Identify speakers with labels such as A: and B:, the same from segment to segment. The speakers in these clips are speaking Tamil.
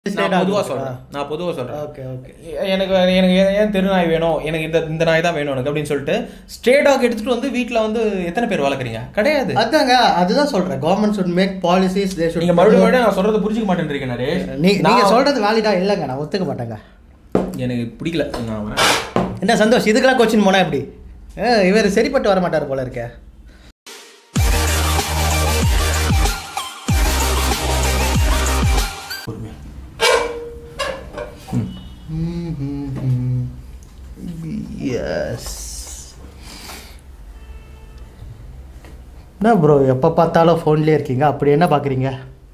A: நான் பொதுவாக சொல்கிறேன் நான் பொதுவாக சொல்கிறேன்
B: ஓகே ஓகே
A: எனக்கு எனக்கு ஏன் ஏன் தெரு நாய் வேணும் எனக்கு இந்த இந்த நாய் தான் வேணும் எனக்கு அப்படின்னு சொல்லிட்டு ஸ்ட்ரே டாக் எடுத்துட்டு வந்து வீட்டில் வந்து எத்தனை பேர் வளர்க்குறீங்க கிடையாது
B: அதாங்க அதுதான் சொல்றேன் government should make policies they should
A: நீங்க மறுபடியும் மறுபடியும் நான் சொல்றதை புரிஞ்சுக்க மாட்டேன்றீங்க நரேஷ்
B: நீ நீங்க
A: நான்
B: சொல்றது வேலிடா இல்லைங்க நான் ஒத்துக்க மாட்டேங்க
A: எனக்கு பிடிக்கல நான் வரேன்
B: என்ன சந்தோஷ் இதுக்கெல்லாம் கொச்சின் போனா எப்படி ஏ, இவர் சரிப்பட்டு வர மாட்டார் போல இருக்க
A: பொறுமையா
B: எஸ் என்ன ப்ரோ எப்போ பார்த்தாலும் ஃபோன்லேயே இருக்கீங்க அப்படி என்ன பார்க்குறீங்க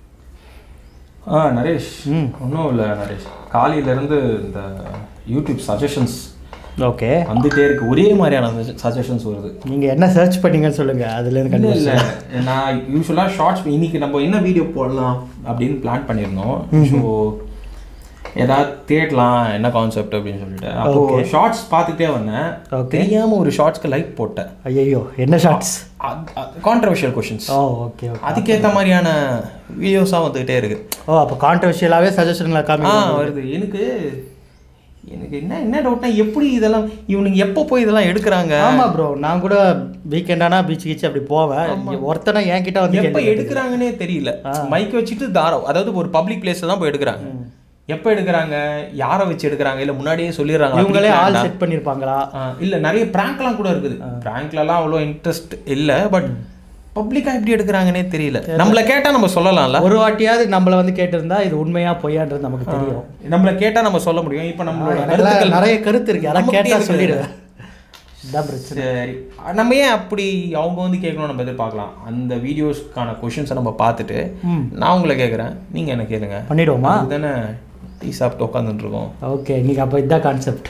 A: ஆ நரேஷ்
B: ம்.
A: ஒன்றும் இல்லை நரேஷ் காலையிலேருந்து இந்த யூடியூப் சஜஷன்ஸ்
B: ஓகே
A: வந்துட்டே இருக்கு ஒரே மாதிரியான சஜஷன்ஸ் வருது
B: நீங்கள் என்ன சர்ச் பண்ணீங்கன்னு சொல்லுங்கள் அதுலேருந்து
A: இல்லை
B: கண்டுபிடிச்சு
A: இல்லை நான் யூஸ்வலாக ஷார்ட்ஸ் இன்னைக்கு நம்ம என்ன வீடியோ போடலாம் அப்படின்னு பிளான் பண்ணியிருந்தோம் ஸோ ஏதாவது தேடலாம் என்ன கான்செப்ட் அப்படின்னு சொல்லிட்டு அப்போ ஷார்ட்ஸ் பார்த்துட்டே வந்தேன்
B: Okay.
A: தெரியாம ஒரு ஷார்ட்ஸ்க்கு லைக் போட்டேன்
B: ஐயோ என்ன shorts
A: controversial questions
B: oh okay okay
A: அதுக்கேற்ற மாதிரியான வீடியோஸாக வந்துகிட்டே இருக்கு
B: ஓ அப்போ கான்ட்ரவர்ஷியலாகவே சஜஷனில்
A: ஆ
B: காமி
A: வருது எனக்கு எனக்கு என்ன என்ன டவுட்னா எப்படி இதெல்லாம் இவனுங்க எப்போ போய் இதெல்லாம் எடுக்கிறாங்க
B: ஆமாம் ப்ரோ நான் கூட வீக்கெண்டானா பீச் கீச் அப்படி போவேன் ஒருத்தனை என்கிட்ட வந்து
A: எப்போ
B: கேள்வி
A: எடுக்கிறாங்கன்னே தெரியல மைக் வச்சுட்டு தாரம் அதாவது ஒரு பப்ளிக் பிளேஸ்ல தான் போய் எடுக்கிறாங்க எப்போ எடுக்கிறாங்க யாரை வச்சு எடுக்கிறாங்க இல்ல முன்னாடியே சொல்லிடுறாங்க
B: இவங்களே ஆள் செட் பண்ணியிருப்பாங்களா
A: இல்ல நிறைய prank-லாம் கூட இருக்குது பிராங்க்லலாம் அவ்வளோ இன்ட்ரெஸ்ட் இல்ல பட் பப்ளிக்கா எப்படி எடுக்கிறாங்கன்னே தெரியல நம்மள கேட்டா நம்ம சொல்லலாம்ல
B: ஒரு வாட்டியாவது நம்மள வந்து கேட்டிருந்தா இது உண்மையா பொய்யான்றது நமக்கு தெரியும்
A: நம்மள கேட்டா நம்ம சொல்ல முடியும் இப்போ நம்மளோட
B: எனக்கெல்லாம்
A: கருத்துக்கள்
B: நிறைய கருத்து இருக்கு யாராவது
A: நம்மகிட்டயே
B: கேட்டா
A: இருக்குது.
B: சொல்லிடுவேன் இதான் பிரச்சனை
A: சரி நம்ம ஏன் அப்படி அவங்க வந்து கேட்கணும் நம்ம எதிர்பார்க்கலாம் அந்த வீடியோஸ்க்கான கொஷின்ஸை நம்ம பார்த்துட்டு நான் உங்களை கேட்குறேன் நீங்கள் என்ன கேளுங்க
B: பண்ணிடுவோமா
A: தானே டீ சாப்பிட்டு உட்காந்துட்டு இருக்கோம்
B: ஓகே இன்னைக்கு அப்போ இதுதான் கான்செப்ட்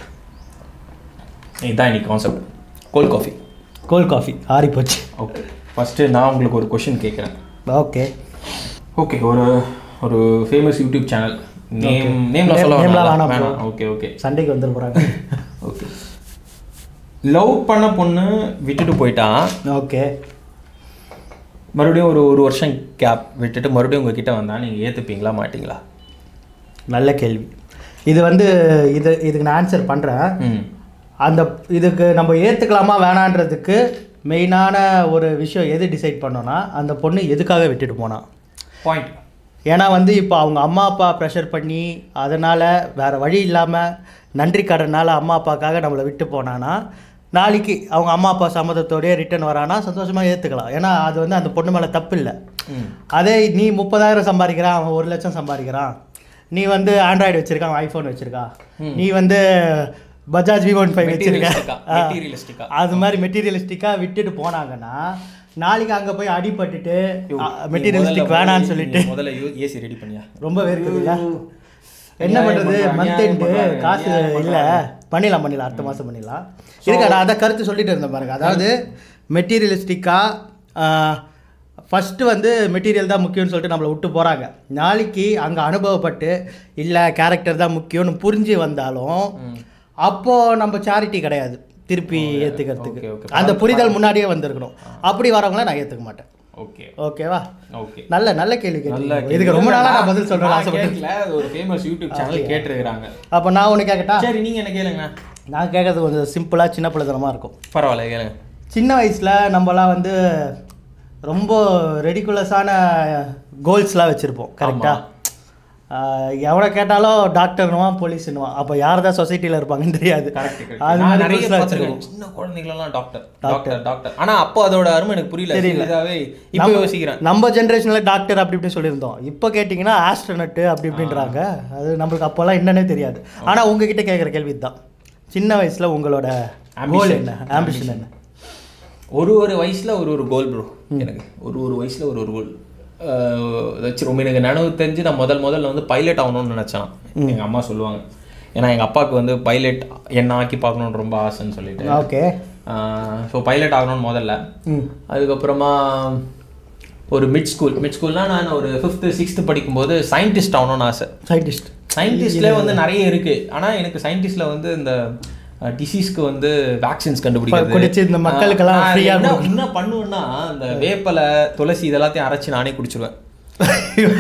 A: இதுதான் இன்னைக்கு concept cold coffee
B: cold coffee ஆறி போச்சு
A: ஓகே ஃபஸ்ட்டு நான் உங்களுக்கு ஒரு கொஷின் கேட்குறேன்
B: ஓகே
A: ஓகே ஒரு ஒரு ஃபேமஸ் யூடியூப் சேனல் நேம் நேம்லாம் சொல்ல
B: Name லாம்
A: வேணாம்
B: வேணாம்
A: வேணாம் ஓகே ஓகே
B: சண்டைக்கு வந்துட போறாங்க
A: ஓகே லவ் பண்ண பொண்ணு விட்டுட்டு போயிட்டா
B: ஓகே
A: மறுபடியும் ஒரு ஒரு வருஷம் கேப் விட்டுட்டு மறுபடியும் உங்ககிட்ட வந்தா நீங்கள் ஏற்றுப்பீங்களா மாட்டீங்களா
B: நல்ல கேள்வி இது வந்து இது இதுக்கு நான் ஆன்சர் பண்றேன்
A: ம்
B: அந்த இதுக்கு நம்ம ஏற்றுக்கலாமா வேணான்றதுக்கு மெயினான ஒரு விஷயம் எது டிசைட் பண்ணோன்னா அந்த பொண்ணு எதுக்காக விட்டுட்டு போனா
A: பாயிண்ட்
B: ஏன்னா வந்து இப்போ அவங்க அம்மா அப்பா ப்ரெஷர் பண்ணி அதனால் வேறு வழி இல்லாமல் நன்றி கடனால் அம்மா அப்பாக்காக நம்மளை விட்டு போனானா நாளைக்கு அவங்க அம்மா அப்பா சம்மதத்தோடய ரிட்டர்ன் வரானா சந்தோஷமாக ஏற்றுக்கலாம் ஏன்னா அது வந்து அந்த பொண்ணு மேலே தப்பு இல்லை
A: ம்
B: அதே நீ முப்பதாயிரம் சம்பாதிக்கிறான் அவன் ஒரு லட்சம் சம்பாதிக்கிறான் நீ வந்து ஆண்ட்ராய்டு வச்சிருக்கான் அவன் ஐஃபோன் வச்சிருக்கான் நீ வந்து பஜாஜ் வி ஒன் ஃபைவ் வச்சிருக்க
A: Materialistic-ஆ, materialistic-ஆ.
B: அது மாதிரி மெட்டீரியலிஸ்டிக்காக விட்டுட்டு போனாங்கன்னா நாளைக்கு அங்கே போய் அடிபட்டுட்டு மெட்டீரியலிஸ்டிக் வேணான்னு சொல்லிட்டு
A: நீ முதல்ல ஏசி ரெடி பண்ணியா
B: ரொம்ப வேர்க்குதுல்ல என்ன
A: அநியாயம்
B: பண்ணுறது
A: பண்றாங்க,
B: மந்த்
A: அநியாயம்
B: எண்டு
A: பண்றாங்க,
B: காசு
A: அநியாயம்
B: இல்லை பண்ணிடலாம் பண்ணிடலாம் அடுத்த மாதம் பண்ணிடலாம் இருக்கா நான் அதை கருத்து சொல்லிட்டு இருந்தேன் பாருங்க அதாவது மெட்டீரியலிஸ்டிக்காக ஃபஸ்ட்டு வந்து மெட்டீரியல் தான் முக்கியம்னு சொல்லிட்டு நம்மளை விட்டு போகிறாங்க நாளைக்கு அங்கே அனுபவப்பட்டு இல்லை கேரக்டர் தான் முக்கியம்னு புரிஞ்சு வந்தாலும் அப்போது நம்ம சேரிட்டி கிடையாது திருப்பி
A: okay,
B: ஏற்றுக்கிறதுக்கு
A: okay.
B: அந்த புரிதல் முன்னாடியே வந்திருக்கணும் அப்படி வரவங்கள நான் ஏற்றுக்க மாட்டேன்
A: ஓகே
B: ஓகேவா
A: ஓகே
B: நல்ல நல்ல கேள்வி
A: நல்ல
B: கேள்வி இதுக்கு ரொம்ப நாளாக நான் பதில் சொல்கிறேன்
A: நான்
B: ஆசைப்பட்டு
A: கேட்கல, அது ஒரு ஃபேமஸ் யூடியூப் சேனல் கேட்டிருக்கிறாங்க
B: அப்போ நான் ஒன்று கேட்கட்டா
A: சரி நீங்க என்ன கேளுங்க
B: நான் கேட்கறது கொஞ்சம் சிம்பிளாக சின்ன பிள்ளைத்தனமாக இருக்கும்
A: பரவாயில்ல கேளுங்க
B: சின்ன வயசில் நம்மலாம் வந்து ரொம்ப ரெடிகுலஸான கோல்ஸ்லாம் வச்சுருப்போம் கரெக்டாக எவ்வளோ கேட்டாலும் டாக்டர்னுவான் போலீஸ்னுவான் அப்போ யார் தான் சொசைட்டியில் இருப்பாங்கன்னு தெரியாது
A: கரெக்ட்
B: அது
A: நான்
B: மாதிரி
A: நிறைய
B: goals-லாம்
A: பார்த்திருக்கேன் சின்ன குழந்தைங்களெல்லாம் டாக்டர் டாக்டர் டாக்டர் ஆனா அப்போ அதோட அருமை எனக்கு புரியல
B: தெரியல.
A: இதாவே இப்போ யோசிக்கிறேன்
B: நம்ம ஜென்ரேஷனில் டாக்டர் அப்படி இப்படி சொல்லியிருந்தோம் இப்போ கேட்டிங்கன்னா ஆஸ்ட்ரனட்டு அப்படி இப்படின்றாங்க அது நம்மளுக்கு அப்போல்லாம் என்னன்னே தெரியாது ஆனால் உங்ககிட்ட கேட்குற கேள்வி தான் சின்ன வயசில் உங்களோட கோல்
A: Ambition.
B: என்ன ஆம்பிஷன் என்ன
A: ஒரு ஒரு வயசுல ஒரு ஒரு கோல் ப்ரோ எனக்கு ஒரு ஒரு வயசுல ஒரு ஒரு கோல் வச்சு ரொம்ப எனக்கு நினைவு தெரிஞ்சு நான் முதல் முதல்ல வந்து பைலட் ஆகணும்னு நினச்சேன் எங்க அம்மா சொல்லுவாங்க ஏன்னா எங்க அப்பாவுக்கு வந்து பைலட் என்ன ஆக்கி பார்க்கணுன்னு ரொம்ப ஆசைன்னு சொல்லிட்டு
B: ஓகே
A: ஸோ பைலட் ஆகணும்னு முதல்ல
B: ம்
A: அதுக்கப்புறமா ஒரு மிட் ஸ்கூல் மிட் ஸ்கூல்னா நான் ஒரு ஃபிஃப்த்து சிக்ஸ்த்து படிக்கும்போது சயின்டிஸ்ட் ஆகணும்னு ஆசை
B: சயின்டிஸ்ட்
A: சயின்டிஸ்ட்ல வந்து நிறைய இருக்கு ஆனா எனக்கு சயின்டிஸ்ட்ல வந்து இந்த டிசீஸ்க்கு வந்து வேக்சின்ஸ் கண்டுபிடிக்கிறது
B: குடிச்சு இந்த மக்களுக்கெல்லாம்
A: நான்
B: free-ஆ
A: என்ன என்ன பண்ணுவேன்னா இந்த வேப்பலை துளசி இதெல்லாத்தையும் அரைச்சு நானே குடிச்சிருவேன்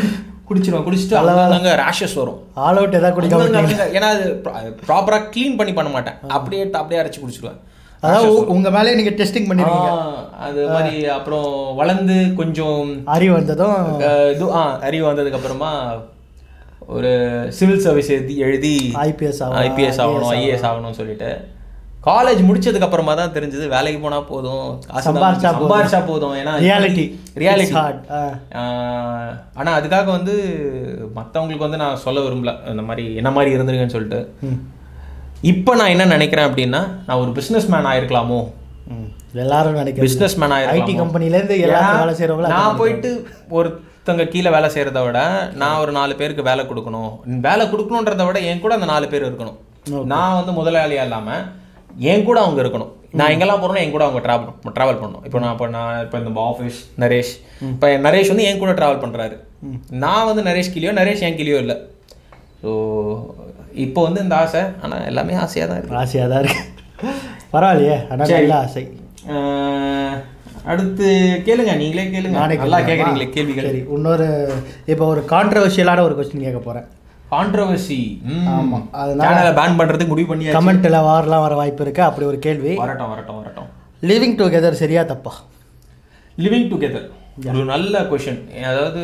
A: குடிச்சிருவேன் குடிச்சிட்டு அங்கங்க ரேஷஸ் வரும்
B: ஆல் அவுட் ஏதாவது குடிக்காம
A: அங்கங்க, அங்கங்க. ஏன்னா அது ப்ராப்பரா க்ளீன் பண்ணி பண்ண மாட்டேன் அப்படியே எடுத்து அப்படியே அரைச்சு குடிச்சிருவேன்
B: அதாவது உ- உங்க மேலே நீங்க டெஸ்டிங் பண்ணிருக்கீங்க
A: ஆ, அது மாதிரி அப்புறம் வளர்ந்து கொஞ்சம்
B: அறிவு வந்ததும்
A: அஹ், இது ஆ அறிவு வந்ததுக்கு அப்புறமா ஒரு சிவில் சர்வீஸ் எழுதி எழுதி
B: ஐபிஎஸ் ஆகணும்
A: ஐபிஎஸ் ஆகணும் ஐஏஎஸ் ஆகணும்னு சொல்லிட்டு காலேஜ் முடிச்சதுக்கு அப்புறமா தான் தெரிஞ்சது வேலைக்கு போனா போதும் காசு தான்
B: சம்பாரிச்சா போதும்.
A: சம்பாரிச்சா போதும் ஏன்னா
B: ரியாலிட்டி
A: ரியாலிட்டி
B: ஹார்ட்
A: ஆனா அதுக்காக வந்து மத்தவங்களுக்கு வந்து நான் சொல்ல விரும்பல இந்த மாதிரி என்ன மாதிரி இருந்திருக்கேன்னு சொல்லிட்டு இப்போ நான் என்ன நினைக்கிறேன் அப்படின்னா நான் ஒரு பிசினஸ் மேன் ஆயிருக்கலாமோ
B: எல்லாரும் நினைக்கிறேன்
A: பிசினஸ் மேன்
B: ஐடி கம்பெனில இருந்து எல்லாரும் வேலை செய்யறவங்கள
A: நான் போயிட்டு ஒருத்தங்க கீழே வேலை செய்யறத விட நான் ஒரு நாலு பேருக்கு வேலை கொடுக்கணும் வேலை கொடுக்கணுன்றத விட என் கூட அந்த நாலு பேர் இருக்கணும் நான் வந்து முதலாளியா இல்லாம என் கூட அவங்க இருக்கணும் நான் எங்கெல்லாம் போறேனோ என் கூட அவங்க ட்ராவல் ட்ராவல் பண்ணணும் இப்போ நான் இப்போ நான் இப்போ இந்த ஆஃபீஸ் நரேஷ் இப்போ நரேஷ் வந்து என் கூட ட்ராவல் பண்றாரு நான் வந்து நரேஷ் கிளியோ நரேஷ் என் கிளியோ இல்லை ஸோ இப்போ வந்து இந்த ஆசை ஆனா எல்லாமே ஆசையாக தான் இருக்கு
B: ஆசையாக தான் இருக்கு பரவாயில்லையே ஆனால் நல்ல ஆசை
A: அஹ், அடுத்து கேளுங்க நீங்களே கேளுங்க
B: நானே
A: நல்லா
B: கேட்கலாமா?
A: கேட்குறீங்களே கேள்விகள்
B: சரி இன்னொரு இப்போ ஒரு கான்ட்ரவர்ஷியலான ஒரு கொஸ்டின் கேட்க போறேன்
A: கான்ட்ரவர்சி
B: ஆமா, அதனால-
A: சேனலை பேன் பண்றதுக்கு முடிவு பண்ணி
B: கமெண்ட்ல வாரலாம் வர வாய்ப்பு இருக்கு அப்படி ஒரு கேள்வி
A: வரட்டும் வரட்டும் வரட்டும்
B: லிவிங் டுகெதர் சரியா தப்பா
A: லிவிங் டுகெதர் ஒரு நல்ல கொஷின் அதாவது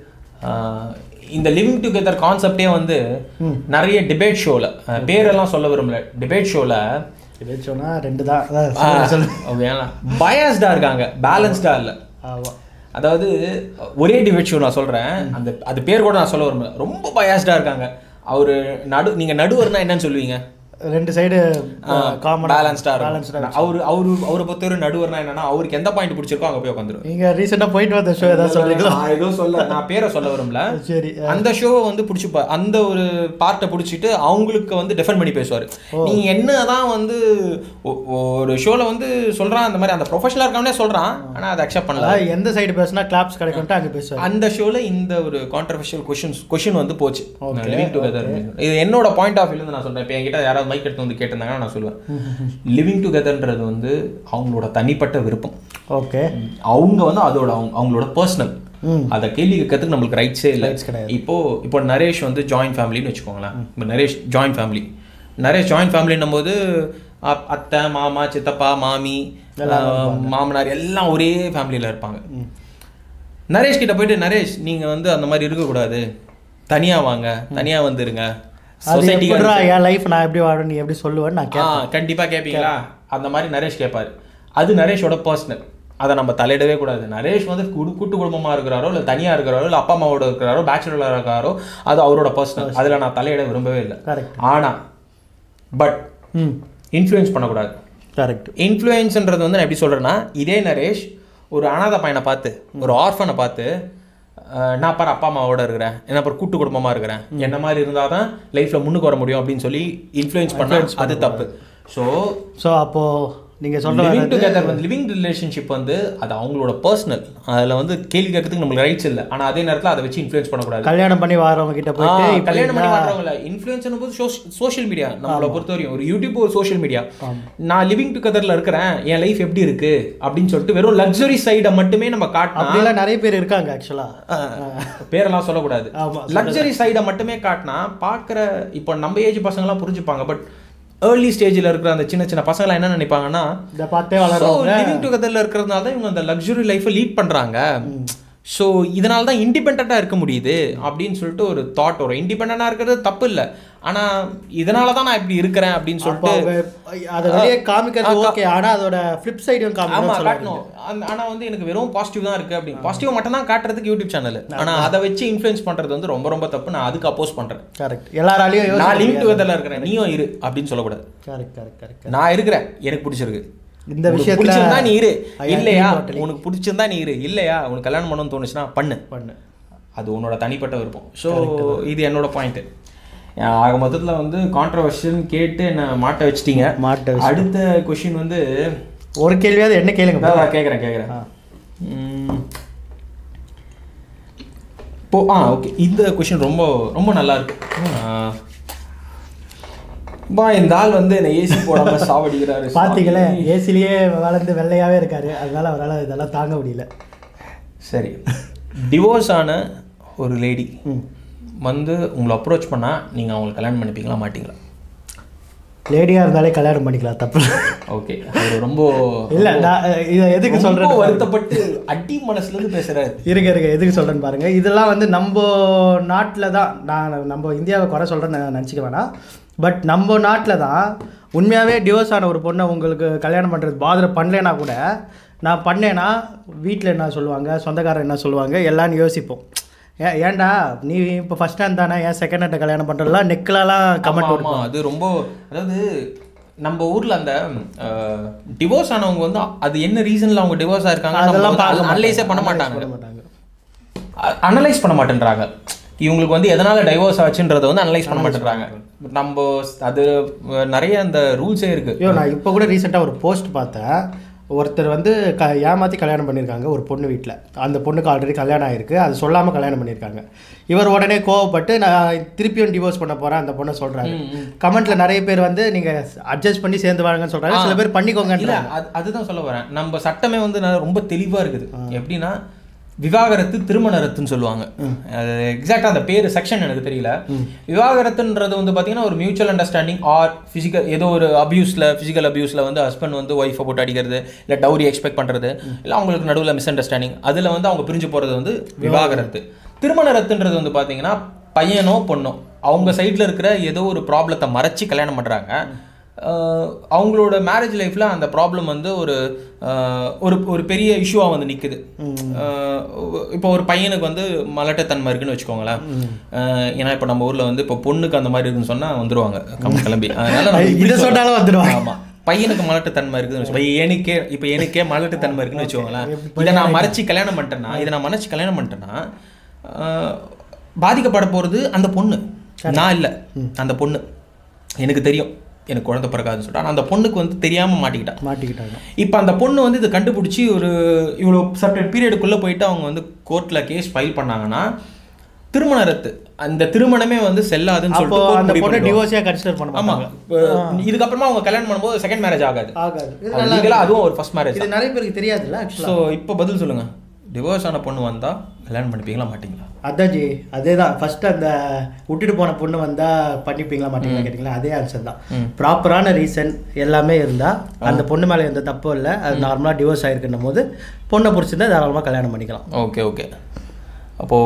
A: ஆஹ், இந்த லிவிங் டுகெதர் கான்செப்டே வந்து நிறைய டிபேட் ஷோல பேரெல்லாம் சொல்ல விரும்பல டிபேட் ஷோல
B: இது சொன்னா ரெண்டு தான் அதான் சொல்லு, சொல்லு.
A: பயாஸ்டா இருக்காங்க பேலன்ஸ்டா இல்ல
B: ஆமா
A: அதாவது ஒரே டிபேட் ஷோ நான் சொல்றேன் அந்த அது பேர் கூட நான் சொல்ல விரும்பல ரொம்ப பயாஸ்டா இருக்காங்க அவரு நடு நீங்க நடுவர்னா என்னன்னு சொல்லுவீங்க
B: ரெண்டு சைடு காமன்
A: பேலன்ஸ்டா இருக்கும் அவரு அவரு அவரை பொறுத்தவரை நடுவர்னா என்னன்னா அவருக்கு எந்த பாயிண்ட் பிடிச்சிருக்கோ அங்க போய் உட்காந்துருவாரு
B: நீங்க ரீசெண்டா போயிட்டு வந்த ஷோ ஏதாவது சொல்றீங்களா
A: நான் எதுவும் சொல்ல நான் பேரை சொல்ல விரும்பல
B: சரி
A: அந்த ஷோவை வந்து பிடிச்சிப்பா அந்த ஒரு பார்ட்டை பிடிச்சிட்டு அவங்களுக்கு வந்து டிஃபெண்ட் பண்ணி பேசுவார் நீ என்னதான் வந்து ஒ- ஒரு ஷோல வந்து சொல்றான் அந்த மாதிரி அந்த ப்ரொஃபஷனலாக இருக்கவனே சொல்றான் ஆனா அதை அக்செப்ட் பண்ணல
B: அதாவது எந்த சைடு பேசினா கிளாப்ஸ் கிடைக்கும்ட்டு அங்க பேசுவார்
A: அந்த ஷோல இந்த ஒரு கான்ட்ரவர்ஷியல் கொஷின்ஸ் கொஷின் வந்து போச்சு லிவிங் டுகெதர் இது என்னோட பாயிண்ட் ஆஃப் வியூல நான் சொல்றேன் இப்போ என்கிட்ட யாராவது மைக் எடுத்து வந்து கேட்டிருந்தாங்கன்னா நான் சொல்லுவேன் லிவிங் டுகெதர்ன்றது வந்து அவங்களோட தனிப்பட்ட விருப்பம்
B: ஓகே
A: அவங்க வந்து அதோட அவங்க அவங்களோட பர்சனல்
B: ம்.
A: அதை கேள்வி கேட்கறதுக்கு நம்மளுக்கு ரைட்ஸே இல்லை
B: Rights கிடையாது.
A: இப்போ இப்போ நரேஷ் வந்து ஜாயிண்ட் ஃபேமிலின்னு வச்சுக்கோங்களேன் இப்போ Naresh joint family Naresh joint ஃபேமிலின்னும் போது அப்- அத்தை மாமா சித்தப்பா மாமி ஆஹ், மாமனார் எல்லாம் ஒரே ஃபேமிலியில் இருப்பாங்க நரேஷ் கிட்ட போயிட்டு நரேஷ் நீங்க வந்து அந்த மாதிரி இருக்கக்கூடாது தனியா வாங்க தனியா வந்துருங்க
B: அது
A: சொசைட்டி
B: எப்படிடா என் லைஃப் நான் எப்படி வாழணும் நீ எப்படி சொல்லுவேன்னு நான்
A: ஆ கண்டிப்பா கேட்பீங்களா அந்த மாதிரி நரேஷ் கேட்பாரு அது நரேஷோட பர்சனல் அதை நம்ம தலையிடவே கூடாது நரேஷ் வந்து குடு கூட்டு குடும்பமா இருக்கிறாரோ இல்லை தனியா இருக்கிறாரோ இல்லை அப்பா அம்மாவோட இருக்கிறாரோ பேச்சுலராக இருக்காரோ அது அவரோட பர்சனல் அதில் நான் தலையிட விரும்பவே இல்லை
B: கரெக்ட்
A: ஆனா பட்
B: ம்
A: இன்ஃப்ளூயன்ஸ் பண்ணக்கூடாது
B: கரெக்ட்
A: இன்ஃப்ளூயன்ஸ்ன்றது வந்து நான் எப்படி சொல்றேன்னா இதே நரேஷ் ஒரு அனாதை பையனை பார்த்து ஒரு ஆர்ஃபனை பார்த்து அஹ், நான் பாரு அப்பா அம்மாவோட இருக்கிறேன் என்ன பாரு கூட்டு குடும்பமா இருக்கிறேன் என்ன மாதிரி இருந்தால் தான் லைஃப்ல முன்னுக்கு வர முடியும் அப்படின்னு சொல்லி இன்ஃப்ளூயன்ஸ் பண்ண அது தப்பு ஸோ
B: ஸோ அப்போ நீங்க சொல்ற
A: லிவிங் டுகெதர் வந்து லிவிங் ரிலேஷன்ஷிப் வந்து அது அவங்களோட பர்சனல் அதில் வந்து கேள்வி கேட்கறதுக்கு நம்மளுக்கு ரைட்ஸ் இல்லை ஆனா அதே நேரத்தில் அதை வச்சு இன்ஃப்ளூயன்ஸ் பண்ணக்கூடாது
B: கல்யாணம் பண்ணி வரவங்க கிட்ட
A: ஆ,
B: போயிட்டு இப்படி
A: கல்யாணம் பண்ணி
B: இருந்தா-
A: வர்றவங்கள இன்ஃப்ளூயன்ஸ் போது சோஷியல் மீடியா நம்மளை பொறுத்த வரையும் ஒரு யூடியூப் ஒரு சோஷியல் மீடியா நான் லிவிங் டுகெதர்ல இருக்கிறேன் என் லைஃப் எப்படி இருக்கு அப்படின்னு சொல்லிட்டு வெறும் லக்ஸரி சைடை மட்டுமே நம்ம காட்டினா
B: அப்படிலாம் நிறைய பேர் இருக்காங்க ஆக்சுவலா
A: பேரெல்லாம் சொல்லக்கூடாது
B: ஆமா,
A: லக்ஸரி சைடை மட்டுமே காட்டினா பார்க்குற இப்போ நம்ம ஏஜ் பசங்களாம் புரிஞ்சுப்பாங்க பட் ஏர்லி ஸ்டேஜில் இருக்கிற அந்த சின்ன சின்ன பசங்களாம் என்ன நினைப்பாங்கன்னா
B: இதை பார்த்தே வளர்றவங்க
A: லிவிங் டுகெதர்ல இருக்கிறதுனால தான் இவங்க அந்த லக்ஸுரி லைஃப்பை லீட் பண்றாங்க ஸோ இதனால தான் இண்டிபெண்ட்டாக இருக்க முடியுது அப்படின்னு சொல்லிட்டு ஒரு தாட் வரும் இண்டிபெண்ட்டாக இருக்கிறது தப்பு இல்லை ஆனா இதனால தான் நான் இப்படி இருக்கிறேன் அப்படின்னு
B: அப்போ
A: சொல்லிட்டு
B: அவங்க அதை வெளியே காமிக்கிறது ஓகே ஆனா அதோட ஃப்ளிப் சைடும்
A: ஆமா
B: காமிக்கணும்
A: காட்டணும் அந்த- ஆனா வந்து எனக்கு வெறும் பாசிட்டிவ் தான் இருக்கு அப்படின்னு பாசிட்டிவ் மட்டும் தான் காட்டுறதுக்கு யூடியூப் சேனல் ஆனா அதை வச்சு இன்ஃப்ளூயன்ஸ் பண்றது வந்து ரொம்ப ரொம்ப தப்பு நான் அதுக்கு அப்போஸ் பண்றேன்
B: கரெக்ட் எல்லாராலையும்
A: நான் லிங்க் டுகெதர்ல இருக்கிறேன் நீயும் இரு அப்படின்னு சொல்லக்கூடாது
B: கரெக்ட் கரெக்ட் கரெக்ட்
A: நான் இருக்கிறேன் எனக்கு பிடிச்சிருக்கு
B: இந்த
A: உனக்கு
B: விஷயத்துல
A: பிடிச்சிருந்தா நீ இரு
B: I agree
A: இல்லையா
B: totally.
A: உனக்கு பிடிச்சிருந்தா நீ இரு இல்லையா உனக்கு கல்யாணம் பண்ணணும்னு தோணுச்சுன்னா பண்ணு
B: பண்ணு
A: அது உன்னோட தனிப்பட்ட விருப்பம் ஸோ இது என்னோட பாயிண்ட் ஆக மொத்தத்தில் வந்து கான்ட்ரவர்ஷன் கேட்டு என்ன மாட்ட வச்சிட்டீங்க
B: மாட்ட வச்சு-
A: அடுத்த கொஷின் வந்து
B: ஒரு கேள்வியாவது என்ன கேளுங்க bro.
A: நான் கேட்குறேன் கேட்குறேன்
B: ஆ.
A: போ ஆ ஓகே இந்த கொஷின் ரொம்ப ரொம்ப நல்லா இருக்கு ஆ. பா இந்த ஆள் வந்து என்ன ஏசி போடாம சாவடிக்கிறாரு
B: பாத்தீங்களே ஏசிலேயே வளர்ந்து வெள்ளையாவே இருக்காரு அதனால அவரால இதெல்லாம் தாங்க முடியல
A: சரி டிவோர்ஸ் ஆன ஒரு லேடி
B: ம்
A: வந்து உங்களை அப்ரோச் பண்ணால் நீங்கள் அவங்களை கல்யாணம் பண்ணிப்பீங்களா மாட்டீங்களா
B: லேடியாக இருந்தாலே கல்யாணம் பண்ணிக்கலாம் தப்பு
A: ஓகே அவர் ரொம்ப
B: இல்லை நான் இதை எதுக்கு
A: ரொம்ப
B: சொல்கிறேன்
A: வருத்தப்பட்டு அடி மனசுலேருந்து பேசுகிறாரு
B: இருக்க இருக்க எதுக்கு சொல்கிறேன்னு பாருங்கள் இதெல்லாம் வந்து நம்ம நாட்டில் தான் நான் நம்ம இந்தியாவை குறை சொல்கிறேன்னு நினச்சிக்க வேணாம் பட் நம்ம நாட்டில் தான் உண்மையாகவே டிவோர்ஸ் ஆன ஒரு பொண்ணை உங்களுக்கு கல்யாணம் பண்ணுறது பாதரை பண்ணலைன்னா கூட நான் பண்ணேன்னா வீட்டில் என்ன சொல்லுவாங்க சொந்தக்காரர் என்ன சொல்லுவாங்க எல்லாம் யோசிப்போம் ஏ ஏன்டா நீ இப்போ ஃபஸ்ட் ஹேண்ட் தானே ஏன் செகண்ட் ஹேண்டை கல்யாணம் பண்ணுறதுலாம் நெக்கிலலாம் கமெண்ட்
A: ஆமா, ஆமா அது ரொம்ப அதாவது நம்ம ஊர்ல அந்த டிவோர்ஸ் ஆனவங்க வந்து அது என்ன ரீசன்ல அவங்க டிவோர்ஸ் ஆயிருக்காங்க
B: அதெல்லாம் பார்க்க
A: அனலைஸே பண்ண மாட்டாங்க
B: பண்ண மாட்டாங்க
A: அனலைஸ் பண்ண மாட்டேன்றாங்க இவங்களுக்கு வந்து எதனால டைவோர்ஸ் ஆச்சுன்றதை வந்து அனலைஸ் பண்ண மாட்டேன்றாங்க நம்ம அது அஹ், நிறைய அந்த ரூல்ஸே இருக்கு
B: ஐயோ நான் இப்போ கூட ரீசெண்டாக ஒரு போஸ்ட் பார்த்தேன் ஒருத்தர் வந்து க ஏமாற்றி கல்யாணம் பண்ணியிருக்காங்க ஒரு பொண்ணு வீட்டில் அந்த பொண்ணுக்கு ஆல்ரெடி கல்யாணம் ஆயிருக்கு அது சொல்லாமல் கல்யாணம் பண்ணியிருக்காங்க இவர் உடனே கோவப்பட்டு நான் திருப்பியும் டிவோர்ஸ் பண்ண போகிறேன் அந்த பொண்ணை சொல்கிறாரு கமெண்ட்ல நிறைய பேர் வந்து நீங்கள் அட்ஜஸ்ட் பண்ணி சேர்ந்து வாழுங்கன்னு சொல்கிறாங்க சில பேர் பண்ணிக்கோங்க
A: இல்ல அது அதுதான் சொல்ல வரேன் நம்ம சட்டமே வந்து நான் ரொம்ப தெளிவா இருக்குது எப்படின்னா விவாகரத்து திருமண ரத்துன்னு சொல்லுவாங்க அது எக்ஸாக்டா அந்த பேர் செக்ஷன் எனக்கு தெரியல விவாகரத்துன்றது வந்து பாத்தீங்கன்னா ஒரு மியூச்சுவல் அண்டர்ஸ்டாண்டிங் ஆர் பிசிக்கல் ஏதோ ஒரு அபியூஸ்ல பிசிக்கல் அபியூஸ்ல வந்து ஹஸ்பண்ட் வந்து ஒய்ஃபை போட்டு அடிக்கிறது இல்ல டவுரி எக்ஸ்பெக்ட் பண்றது இல்ல அவங்களுக்கு நடுவுல மிஸ் அண்டர்ஸ்டாண்டிங் அதுல வந்து அவங்க பிரிஞ்சு போறது வந்து விவாகரத்து திருமண ரத்துன்றது வந்து பாத்தீங்கன்னா பையனோ பொண்ணோ அவங்க சைடுல இருக்கிற ஏதோ ஒரு ப்ராப்ளத்தை மறைச்சு கல்யாணம் பண்றாங்க ஆஹ் அவங்களோட மேரேஜ் லைஃப்பில் அந்த ப்ராப்ளம் வந்து ஒரு ஆஹ் ஒரு ஒரு பெரிய இஷ்யூவாக வந்து நிற்குது இப்போ ஒரு பையனுக்கு வந்து மலட்டத்தன்மை இருக்குன்னு வச்சுக்கோங்களேன் ஆஹ் ஏன்னா இப்போ நம்ம ஊரில் வந்து இப்போ பொண்ணுக்கு அந்த மாதிரி இருக்குன்னு சொன்னால் வந்துருவாங்க கம் கிளம்பி அதனால நம்ம இப்படி
B: இதை சொன்னாலும் வந்துடுவாங்க
A: ஆமா பையனுக்கு மலட்டுத்தன்மை இருக்குன்னு வச்சுக்கோ எனக்கே இப்போ எனக்கே மலட்டுத்தன்மை இருக்குன்னு வச்சுக்கோங்களேன் இதை நான் மறைச்சு கல்யாணம் பண்ணிட்டேன்னா இதை நான் மறைச்சு கல்யாணம் பண்ணிட்டேன்னா ஆஹ் பாதிக்கப்பட போறது அந்த பொண்ணு நான் இல்லை அந்த பொண்ணு எனக்கு தெரியும் எனக்கு குழந்தை பிறக்காதுன்னு சொல்லிட்டு ஆனா அந்த பொண்ணுக்கு வந்து தெரியாம மாட்டிக்கிட்டா
B: மாட்டிக்கிட்டாங்க
A: இப்போ அந்த பொண்ணு வந்து இதை கண்டுபிடிச்சி ஒரு இவ்வளோ சர்டன் பீரியடுக்குள்ளே போயிட்டு அவங்க வந்து கோர்ட்டில் கேஸ் ஃபைல் பண்ணாங்கன்னா திருமண ரத்து அந்த திருமணமே வந்து செல்லாதுன்னு
B: அப்போ
A: சொல்லிட்டு court
B: அந்த
A: முடிவு
B: பொண்ணை
A: பண்ணிடுவாங்க.
B: டிவோர்ஸியாக கன்சிடர் பண்ண
A: ஆமா
B: மாட்டாங்க
A: இப்போ இதுக்கப்புறமா அவங்க கல்யாணம் பண்ணும்போது செகண்ட் மேரேஜ் ஆகாது
B: ஆகாது இது
A: அது
B: நல்லா
A: legally அதுவும் ஒரு ஃபர்ஸ்ட் மேரேஜ்
B: இது நிறைய பேருக்கு தெரியாதுல்ல ஆக்சுவலாக
A: ஸோ இப்போ பதில் சொல்லுங்க டிவோர்ஸ் ஆன பொண்ணு வந்தா கல்யாணம் பண்ணிப்பீங்களா மாட்டீங்களா
B: அதான் ஜி அதே தான் ஃபர்ஸ்ட் அந்த விட்டுட்டு போன பொண்ணு வந்தா பண்ணிப்பீங்களா மாட்டீங்களா கேட்டிங்களா அதே ஆன்சர் தான் ப்ராப்பரான ரீசன் எல்லாமே இருந்தா அந்த பொண்ணு மேலே எந்த தப்பும் இல்லை அது நார்மலாக டிவோர்ஸ் ஆயிருக்குன்னும் போது பொண்ணை பிடிச்சிருந்தா தாராளமாக கல்யாணம் பண்ணிக்கலாம்
A: ஓகே ஓகே அப்போ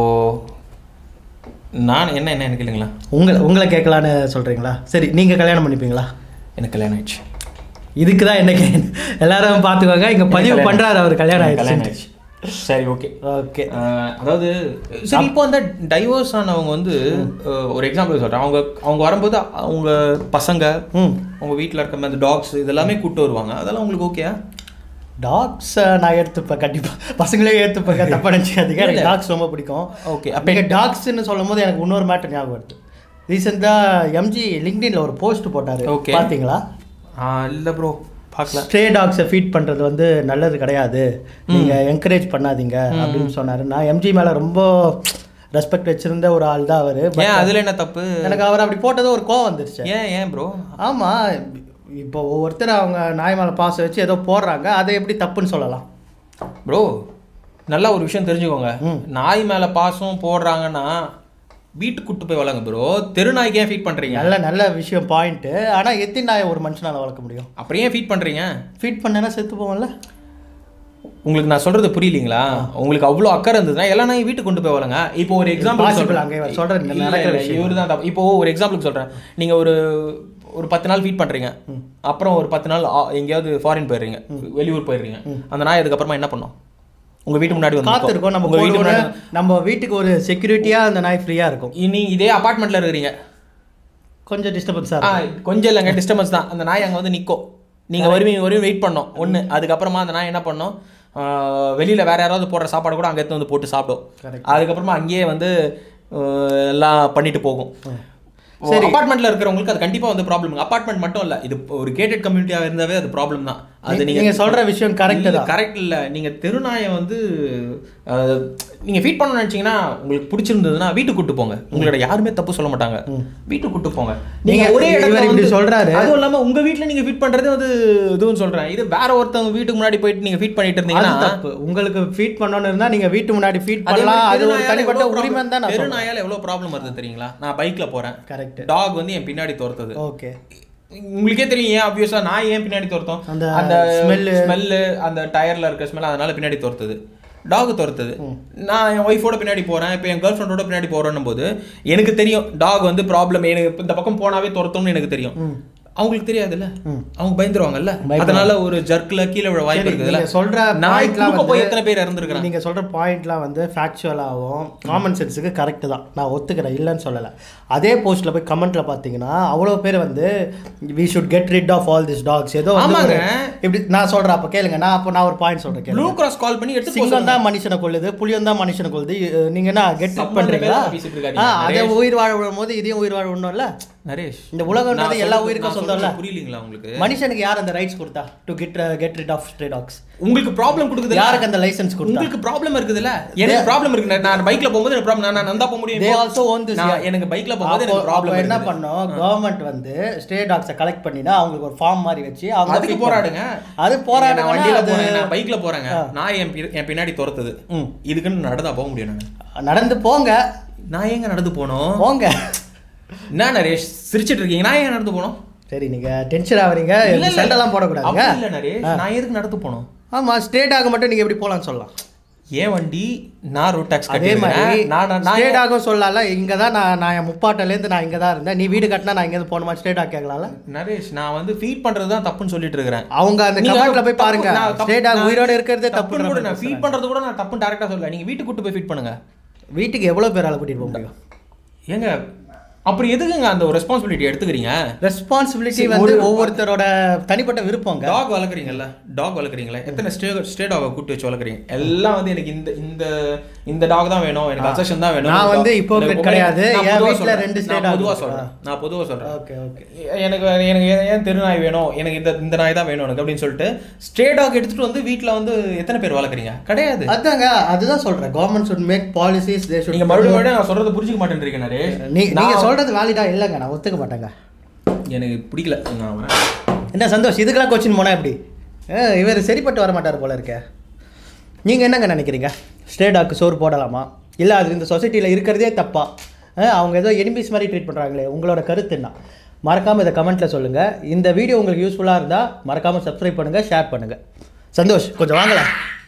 A: நான் என்ன என்ன எனக்கு இல்லைங்களா
B: உங்களை உங்களை கேட்கலான்னு சொல்றீங்களா சரி நீங்க கல்யாணம் பண்ணிப்பீங்களா
A: எனக்கு கல்யாணம் ஆயிடுச்சு
B: இதுக்கு தான் என்ன கே- எல்லாரும் பார்த்துக்கோங்க இங்க பதிவு பண்றாரு அவர் கல்யாணம்
A: எனக்கு கல்யாணம்
B: ஆயிடுச்சு
A: ஆயிடுச்சு சரி ஓகே
B: ஓகே
A: அதாவது சரி இப்போ அந்த டைவோர்ஸ் ஆனவங்க வந்து அஹ், ஒரு எக்ஸாம்பிள் சொல்கிறேன் அவங்க அவங்க வரும்போது அவங்க பசங்க
B: ம்
A: அவங்க வீட்டில் இருக்க அந்த டாக்ஸ் இதெல்லாமே கூட்டு வருவாங்க அதெல்லாம் உங்களுக்கு ஓகேயா
B: டாக்ஸ் நான் எடுத்துப்பேன் கண்டிப்பா பசங்களே எடுத்துப்பேன் தப்பா நினச்சிக்காதீங்க எனக்கு டாக்ஸ் ரொம்ப பிடிக்கும்
A: ஓகே
B: அப்போ நீங்கள் டாக்ஸ்ன்னு சொல்லும் போது எனக்கு இன்னொரு மேட்டர் ஞாபகம் வருது ரீசெண்டாக எம்ஜி லிங்க்டின்ல ஒரு போஸ்ட் போட்டாரு
A: Okay.
B: பார்த்தீங்களா
A: இல்லை ப்ரோ பார்க்கல
B: ஸ்ட்ரே டாக்ஸை ஃபீட் பண்ணுறது வந்து நல்லது கிடையாது நீங்கள் என்கரேஜ் பண்ணாதீங்க அப்படின்னு சொன்னார் நான் எம்ஜி மேலே ரொம்ப ரெஸ்பெக்ட் வச்சிருந்த ஒரு ஆள் தான் அவர்
A: ஏன் அதில் என்ன தப்பு
B: எனக்கு அவர் அப்படி போட்டது ஒரு கோவம் வந்துருச்சு
A: ஏன் ஏன் ப்ரோ
B: ஆமாம் இப்போ ஒவ்வொருத்தர் அவங்க நாய் மேலே பாசம் வச்சு ஏதோ போடுறாங்க அதை எப்படி தப்புன்னு சொல்லலாம்
A: ப்ரோ நல்லா ஒரு விஷயம் தெரிஞ்சுக்கோங்க நாய் மேலே பாசம் போடுறாங்கன்னா வீட்டுக்கு கூட்டு போய் வளங்க ப்ரோ தெரு நாய்க்கு ஏன் ஃபீட் பண்ணுறீங்க
B: நல்ல நல்ல விஷயம் பாயிண்ட்டு ஆனால் எத்தனை நாயை ஒரு மனுஷனால் வளர்க்க முடியும்
A: அப்புறம் ஏன் ஃபீட் பண்ணுறீங்க
B: ஃபீட் பண்ணேன்னா செத்து போவோம்ல
A: உங்களுக்கு நான் சொல்றது புரியலீங்களா உங்களுக்கு அவ்வளோ அக்கறை இருந்ததுன்னா எல்லா நாயும் வீட்டுக்கு கொண்டு போய் வளங்க இப்போ ஒரு எக்ஸாம்பிள்
B: Possible அங்க இவர் சொல்றது இந்த நடக்கிற விஷயம்.
A: இவர் தான் இப்போ ஒரு எக்ஸாம்பிளுக்கு சொல்றேன் நீங்க ஒரு ஒரு பத்து நாள் ஃபீட் பண்றீங்க அப்புறம் ஒரு பத்து நாள் ஆ, எங்கேயாவது ஃபாரின் போயிடுறீங்க வெளியூர் போயிடுறீங்க அந்த நாய் அதுக்கப்புறமா என்ன பண்ணும் உங்க வீட்டு முன்னாடி வந்து நிக்கும்.
B: காத்திருக்கோம் நம்ம
A: உங்க வீட்டு
B: வீட்டு
A: முன்னாடி
B: நம்ம வீட்டுக்கு ஒரு செக்யூரிட்டியாக அந்த நாய் ஃப்ரீயாக இருக்கும்
A: இனி இதே அபார்ட்மெண்ட்ல இருக்கிறீங்க
B: கொஞ்சம் டிஸ்டர்பன்ஸாக
A: ஆ,
B: இருக்கும்
A: கொஞ்சம் இல்லைங்க டிஸ்டர்பன்ஸ் தான் அந்த நாய் அங்க வந்து நிக்கும் நீங்க வருவீங்க வருவீங்க வெயிட் பண்ணோம் ஒண்ணு அதுக்கப்புறமா அந்த நாய் என்ன பண்ணும் ஆ, வெளியில வேற யாராவது போடுற சாப்பாடு கூட அங்க எடுத்து வந்து போட்டு சாப்பிடும்
B: Correct.
A: அதுக்கப்புறமா அங்கேயே வந்து ஆ, எல்லாம் பண்ணிட்டு போகும் சரி அபார்ட்மெண்ட்ல இருக்கிறவங்களுக்கு அது கண்டிப்பா வந்து ப்ராப்ளம் அபார்ட்மெண்ட் மட்டும் இல்ல இது ஒரு கேட்டட் கம்யூனிட்டியாக இருந்தாவே அது ப்ராப்ளம் தான் அது நீங்க
B: நீங்க சொல்ற விஷயம் correct
A: இல்ல,
B: தான்.
A: கரெக்ட் இல்ல நீங்க தெருநாயை வந்து அஹ், நீங்க ஃபீட் பண்ணணும்னு நினைச்சீங்கன்னா உங்களுக்கு பிடிச்சிருந்ததுன்னா வீட்டுக்கு கூட்டு போங்க உங்களோட யாருமே தப்பு சொல்ல மாட்டாங்க வீட்டுக்கு கூட்டு போங்க நீங்க
B: நீங்க
A: ஒரே
B: இவர்
A: இடத்துல
B: இப்படி
A: வந்து
B: சொல்றாரு.
A: அதுவும் இல்லாம உங்க வீட்ல நீங்க ஃபீட் பண்றது வந்து இதுவும் சொல்றேன் இது வேற ஒருத்தவங்க வீட்டுக்கு முன்னாடி போயிட்டு நீங்க ஃபீட் பண்ணிட்டு
B: அது
A: இருந்தீங்கன்னா
B: தப்பு உங்களுக்கு ஃபீட் பண்ணணும்னு இருந்தா நீங்க வீட்டு முன்னாடி ஃபீட்
A: அதே
B: பண்ணலாம்
A: மாதிரி
B: அது ஒரு
A: தெருநாயால
B: தனிப்பட்ட
A: எவ்வளவு
B: உரிமை
A: problem-
B: தான் நான் சொல்றேன்
A: தெருநாயால எவ்வளவு ப்ராப்ளம் வருது தெரியுங்களா நான் பைக்ல போறேன்
B: கரெக்ட்
A: டாக் வந்து என் பின்னாடி துரத்துது
B: ஓகே
A: உங்களுக்கே தெரியும் ஏன் ஆப்வியஸா நான் ஏன் பின்னாடி துரத்தோம்
B: அந்த
A: அந்த
B: smell.
A: ஸ்மெல்லு அந்த டயர்ல இருக்க ஸ்மெல் அதனால பின்னாடி துரத்துது டாக் துரத்துது நான் என் ஒய்ஃபோட பின்னாடி போறேன் இப்போ என் கேர்ள் ஃப்ரெண்டோட பின்னாடி போறேன்னும் போது எனக்கு தெரியும் டாக் வந்து ப்ராப்ளம் எனக்கு இப்ப இந்த பக்கம் போனாவே துரத்தும்னு எனக்கு தெரியும் அவங்களுக்கு தெரியாதுல்ல அவங்க பயந்துருவாங்கல்ல அதனால ஒரு ஜர்க்ல கீழே விழ வாய்ப்பு
B: சரி,
A: இருக்குதுல்ல
B: நீங்க சொல்ற
A: நாய்
B: பாயிண்ட்லாம்
A: குறுக்க போய்
B: வந்து-
A: எத்தனை பேர் இறந்துருக்காங்க
B: நீங்க சொல்ற பாயிண்ட்லாம் வந்து ஃபேக்சுவலாகவும் காமன் சென்ஸுக்கு கரெக்ட் தான் நான் ஒத்துக்கிறேன் இல்லைன்னு சொல்லலை அதே போஸ்ட்ல போய் கமெண்ட்ல பார்த்தீங்கன்னா அவ்வளோ பேர் வந்து we should get rid of all this dogs ஏதோ வந்து
A: ஆமாங்க.
B: ஒரு- இப்படி நான் சொல்றேன் அப்போ கேளுங்க நான் அப்போ நான் ஒரு பாயிண்ட் சொல்றேன்
A: ப்ளூ
B: கேளுங்க
A: கிராஸ் கால் பண்ணி எடுத்து
B: சிங்கம் தான் மனுஷனை கொல்லுது புலியம் தான் மனுஷனை கொல்லுது இ- நீங்க என்ன கெட் ரிட்
A: சம்மந்தமே
B: பண்றீங்களா
A: இல்லாம பேசிட்டு இருக்காதீங்க.
B: ஆ, அதே உயிர் வாழ விடும்போது இதையும் உயிர் வாழ விடணும்ல
A: நரேஷ்
B: இந்த உலகம்ன்றது
A: நான்
B: எல்லா
A: சொல்றது-
B: உயிருக்கும்
A: நான்
B: சொந்தம்ல.
A: சொல்றது புரியலீங்களா உங்களுக்கு
B: மனுஷனுக்கு யார் அந்த ரைட்ஸ் கொடுத்தா to get get rid of stray dogs
A: உங்களுக்கு ப்ராப்ளம் கொடுக்குது
B: யாருக்கு அந்த லைசன்ஸ் கொடுத்தா
A: உங்களுக்கு ப்ராப்ளம் இருக்குதுல்ல எனக்கு ப்ராப்ளம் இருக்கு நான் நான் பைக்ல போகும்போது எனக்கு ப்ராப்ளம் நான் நந்தா போக முடியும்
B: தே
A: இப்போ.
B: ஆல்சோ ஓன் திஸ்
A: நான் எனக்கு பைக்ல போகும்போது
B: அப்போ
A: எனக்கு ப்ராப்ளம்
B: அப்போ என்ன பண்ணோம் கவர்மெண்ட் வந்து ஸ்டே டாக்ஸை கலெக்ட் பண்ணினா அவங்களுக்கு ஒரு ஃபார்ம் மாதிரி வச்சு அவங்க
A: அதுக்கு
B: feed
A: போராடுங்க
B: பண்ணணும். அது
A: நான்
B: போராடுங்க
A: வண்டியில
B: அது
A: போறேன் நான் பைக்ல போறேங்க நான் என் பி- என் பின்னாடி துரத்துது
B: ம்.
A: இதுக்குன்னு நடந்தா போக முடியும் நான்
B: நடந்து போங்க
A: நான் எங்க நடந்து போனோம்
B: போங்க
A: என்ன நரேஷ் சிரிச்சிட்டு இருக்கீங்க நான் ஏன் நடந்து போனோம்
B: சரி நீங்க டென்ஷன் ஆவறீங்க
A: இல்ல, இல்ல.
B: சண்டைலாம் போடக்கூடாதுங்க
A: அப்படி இல்ல நரேஷ் நான் எதுக்கு நடந்து போனோம்
B: ஆமா ஸ்டே டாக் மட்டும் நீங்க எப்படி போலாம்னு சொல்லலாம்
A: ஏன் வண்டி நான் ரோட் டாக்ஸ்
B: அதே மாதிரி
A: கட்டிருக்கேன் நான் நான்
B: ஸ்டே
A: நான்
B: டாகும் சொல்லல இங்க தான் நான் நான் என் முப்பாட்டிலேருந்து நான் இங்க தான் இருந்தேன் நீ வீடு கட்டினா நான் இங்கேருந்து போகணுமா ஸ்டே டாக் கேட்கலாம்ல
A: நரேஷ் நான் வந்து ஃபீட் பண்றது தான் தப்புன்னு சொல்லிட்டு இருக்கிறேன்
B: அவங்க அந்த
A: நீங்க
B: கமெண்ட்ல போய்
A: தப்பு-
B: பாருங்க
A: நான் தப்பு-
B: ஸ்டே டாக்
A: நான்
B: உயிரோட இருக்கிறதே
A: தப்புன்னு கூட நான்
B: தப்பு
A: ஃபீட் பண்றது கூட நான் தப்பு டைரக்டா சொல்லல நீங்க வீட்டுக்கு கூட்டு போய் ஃபீட் பண்ணுங்க
B: வீட்டுக்கு எவ்வளவு பேரால கூட்டிட்டு போக முடியும்
A: ஏங்க அப்படி எதுக்குங்க அந்த ஒரு ரெஸ்பான்சிபிலிட்டி எடுத்துக்கிறீங்க
B: ரெஸ்பான்சிபிலிட்டி வந்து ஒவ்வொருத்தரோட தனிப்பட்ட விருப்பங்க
A: டாக் வளர்க்குறீங்கல்ல டாக் வளர்க்குறீங்களா எத்தனை ஸ்டே ஸ்டே டாகை கூட்டி வச்சு வளர்க்குறீங்க எல்லாம் வந்து எனக்கு இந்த இந்த இந்த டாக் தான் வேணும் எனக்கு அசஷன் தான் வேணும்
B: நான் வந்து
A: எனக்கு
B: hypocrite
A: எனக்கு
B: கிடையாது.
A: நான்
B: என்
A: பொதுவா
B: வீட்ல
A: சொல்றேன்.
B: ரெண்டு stray
A: நான்
B: dog
A: பொதுவா
B: இருக்கு.
A: சொல்றேன் நான் பொதுவா சொல்றேன்
B: ஓகே ஓகே
A: எனக்கு எனக்கு ஏன் ஏன் தெரு நாய் வேணும் எனக்கு இந்த இந்த நாய் தான் வேணும் எனக்கு அப்படின்னு சொல்லிட்டு ஸ்டே டாக் எடுத்துட்டு வந்து வீட்ல வந்து எத்தனை பேர் வளர்க்குறீங்க கிடையாது
B: அதாங்க அதுதான் சொல்றேன் government should make policies they
A: நீங்க மறுபடியும் மறுபடியும் நான் சொல்றது புரிஞ்சுக்க மாட்டேன்றீங்க நரேஷ்
B: நீ நீங்க
A: நான்
B: சொல்றது வேலிடா இல்லைங்க நான் ஒத்துக்க மாட்டேங்க
A: எனக்கு பிடிக்கல நான் வரேன்
B: என்ன சந்தோஷ் இதுக்கெல்லாம் கொச்சின் போனா எப்படி ஏ, இவர் சரிப்பட்டு வர மாட்டார் போல இருக்க நீங்க என்னங்க நினைக்கிறீங்க ஸ்டே டாக்கு சோறு போடலாமா இல்ல அது இந்த சொசைட்டில இருக்கிறதே தப்பா ஏ, அவங்க ஏதோ எனிமீஸ் மாதிரி ட்ரீட் பண்றாங்களே உங்களோட கருத்து என்ன மறக்காம இதை கமெண்ட்ல சொல்லுங்க இந்த வீடியோ உங்களுக்கு யூஸ்ஃபுல்லா இருந்தா மறக்காம சப்ஸ்கிரைப் பண்ணுங்க ஷேர் பண்ணுங்க சந்தோஷ் கொஞ்சம் வாங்கலாம்